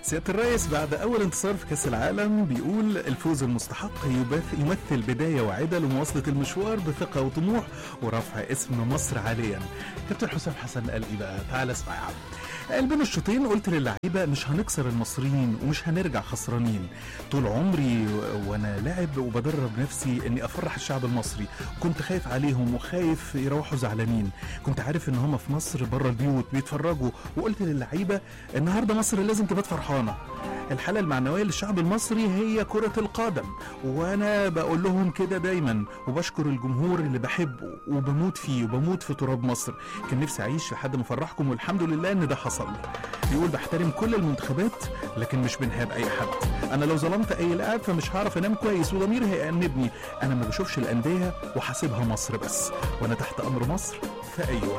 سيادة الرئيس بعد أول انتصار في كأس العالم بيقول الفوز المستحق يبث- يمثل بداية واعدة لمواصلة المشوار بثقة وطموح ورفع اسم مصر عاليا كابتن حسام حسن قال إيه بقى تعال اسمع يا عم قال بين الشوطين قلت للعيبة مش هنكسر المصريين ومش هنرجع خسرانين طول عمري و- وانا لاعب وبدرب نفسي اني افرح الشعب المصري كنت خايف عليهم وخايف يروحوا زعلانين كنت عارف ان هم في مصر بره البيوت بيتفرجوا وقلت للعيبة النهارده مصر لازم تبقى فرحانة الحالة المعنوية للشعب المصري هي كرة القدم وانا بقول لهم كده دايما وبشكر الجمهور اللي بحبه وبموت فيه وبموت في تراب مصر كان نفسي اعيش لحد ما افرحكم والحمد لله ان ده حصل بيقول بحترم كل المنتخبات لكن مش بنهاب اي حد انا لو ظلمت اي لاعب فمش هعرف انام كويس وضميري هيأنبني انا ما بشوفش الانديه وحاسبها مصر بس وانا تحت امر مصر في اي وقت